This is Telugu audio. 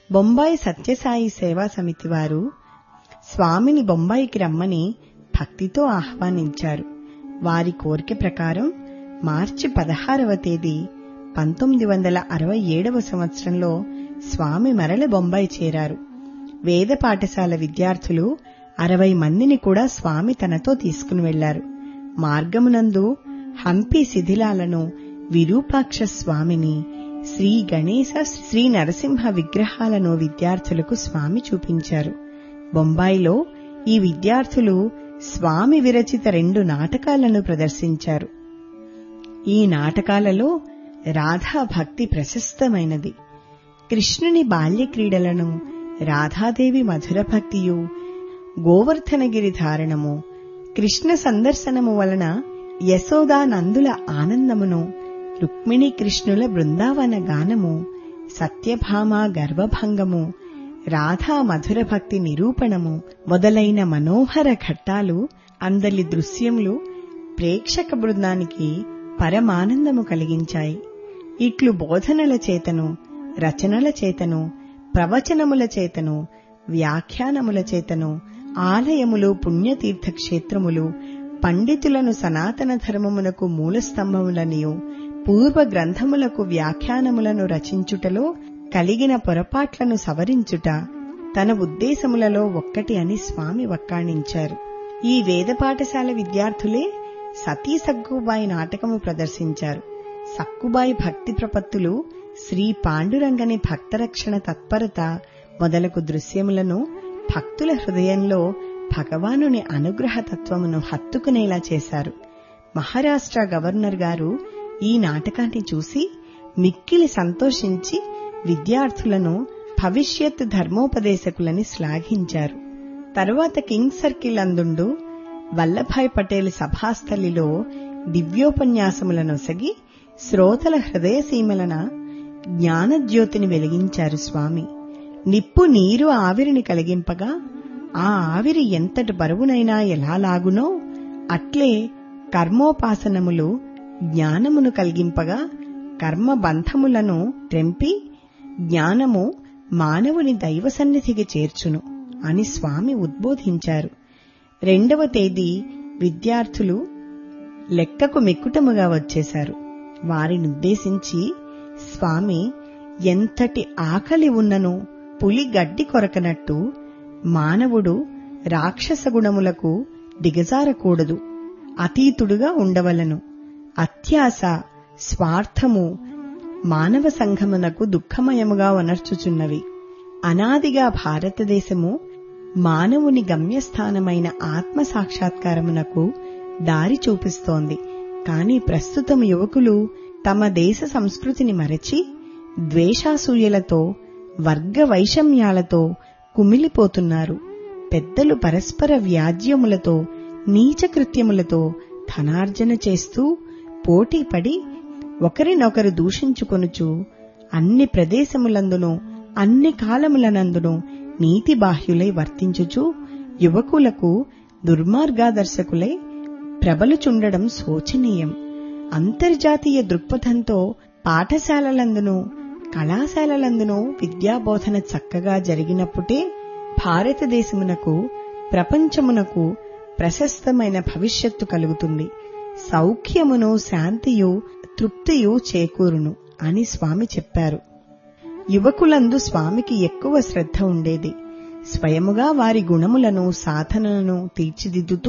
బొంబాయి సత్యసాయి సేవా సమితి వారు స్వామిని బొంబాయికి రమ్మని భక్తితో ఆహ్వానించారు వారి కోరిక ప్రకారం మార్చి పదహారవ తేదీ పంతొమ్మిది వందల అరవై ఏడవ సంవత్సరంలో స్వామి మరల బొంబాయి చేరారు వేద పాఠశాల విద్యార్థులు అరవై మందిని కూడా స్వామి తనతో తీసుకుని వెళ్లారు మార్గమునందు హంపి శిథిలాలను విరూపాక్ష స్వామిని శ్రీ గణేశ శ్రీ నరసింహ విగ్రహాలను విద్యార్థులకు స్వామి చూపించారు బొంబాయిలో ఈ విద్యార్థులు స్వామి విరచిత రెండు నాటకాలను ప్రదర్శించారు ఈ నాటకాలలో రాధా భక్తి ప్రశస్తమైనది కృష్ణుని బాల్య క్రీడలను రాధాదేవి మధుర భక్తియు గోవర్ధనగిరి ధారణము కృష్ణ సందర్శనము వలన యశోదా నందుల ఆనందమును రుక్మిణీ కృష్ణుల బృందావన గానము సత్యభామ గర్వభంగము రాధా మధుర భక్తి నిరూపణము మొదలైన మనోహర ఘట్టాలు అందలి దృశ్యములు ప్రేక్షక బృందానికి పరమానందము కలిగించాయి ఇట్లు బోధనల చేతను రచనల చేతను ప్రవచనముల చేతను వ్యాఖ్యానముల చేతను ఆలయములు పుణ్యతీర్థ క్షేత్రములు పండితులను సనాతన ధర్మమునకు మూలస్తంభములనియు పూర్వ గ్రంథములకు వ్యాఖ్యానములను రచించుటలో కలిగిన పొరపాట్లను సవరించుట తన ఉద్దేశములలో ఒక్కటి అని స్వామి వక్కాణించారు ఈ వేద పాఠశాల విద్యార్థులే సతీ సక్కుబాయి నాటకము ప్రదర్శించారు సక్కుబాయి భక్తి ప్రపత్తులు శ్రీ పాండురంగని భక్తరక్షణ తత్పరత మొదలగు దృశ్యములను భక్తుల హృదయంలో భగవానుని అనుగ్రహ తత్వమును హత్తుకునేలా చేశారు మహారాష్ట్ర గవర్నర్ గారు ఈ నాటకాన్ని చూసి మిక్కిలి సంతోషించి విద్యార్థులను భవిష్యత్ ధర్మోపదేశకులని శ్లాఘించారు తరువాత కింగ్ సర్కిల్ అందుండు వల్లభాయ్ పటేల్ సభాస్థలిలో దివ్యోపన్యాసములనొసగి శ్రోతల హృదయ సీమలన జ్ఞానజ్యోతిని వెలిగించారు స్వామి నిప్పు నీరు ఆవిరిని కలిగింపగా ఆ ఆవిరి ఎంతటి బరువునైనా ఎలా లాగునో అట్లే కర్మోపాసనములు జ్ఞానమును కలిగింపగా కర్మ బంధములను తెంపి జ్ఞానము మానవుని దైవ సన్నిధికి చేర్చును అని స్వామి ఉద్బోధించారు రెండవ తేదీ విద్యార్థులు లెక్కకు మిక్కుటముగా వచ్చేశారు వారినుద్దేశించి స్వామి ఎంతటి ఆకలి ఉన్నను పులి గడ్డి కొరకనట్టు మానవుడు రాక్షస గుణములకు దిగజారకూడదు అతీతుడుగా ఉండవలను అత్యాస స్వార్థము మానవ సంఘమునకు దుఃఖమయముగా వనర్చుచున్నవి అనాదిగా భారతదేశము మానవుని గమ్యస్థానమైన ఆత్మ సాక్షాత్కారమునకు దారి చూపిస్తోంది కాని ప్రస్తుతం యువకులు తమ దేశ సంస్కృతిని మరచి ద్వేషాసూయలతో వర్గ వైషమ్యాలతో కుమిలిపోతున్నారు పెద్దలు పరస్పర వ్యాజ్యములతో నీచకృత్యములతో ధనార్జన చేస్తూ పోటీపడి ఒకరినొకరు దూషించుకొనుచు అన్ని ప్రదేశములందును అన్ని కాలములనందును నీతి బాహ్యులై వర్తించుచు యువకులకు దుర్మార్గాదర్శకులై ప్రబలుచుండడం శోచనీయం అంతర్జాతీయ దృక్పథంతో పాఠశాలలందును కళాశాలలందును విద్యాబోధన చక్కగా జరిగినప్పుడే భారతదేశమునకు ప్రపంచమునకు ప్రశస్తమైన భవిష్యత్తు కలుగుతుంది సౌఖ్యమును శాంతియు తృప్తియు చేకూరును అని స్వామి చెప్పారు యువకులందు స్వామికి ఎక్కువ శ్రద్ధ ఉండేది స్వయముగా వారి గుణములను సాధనలను తీర్చిదిద్దుతూ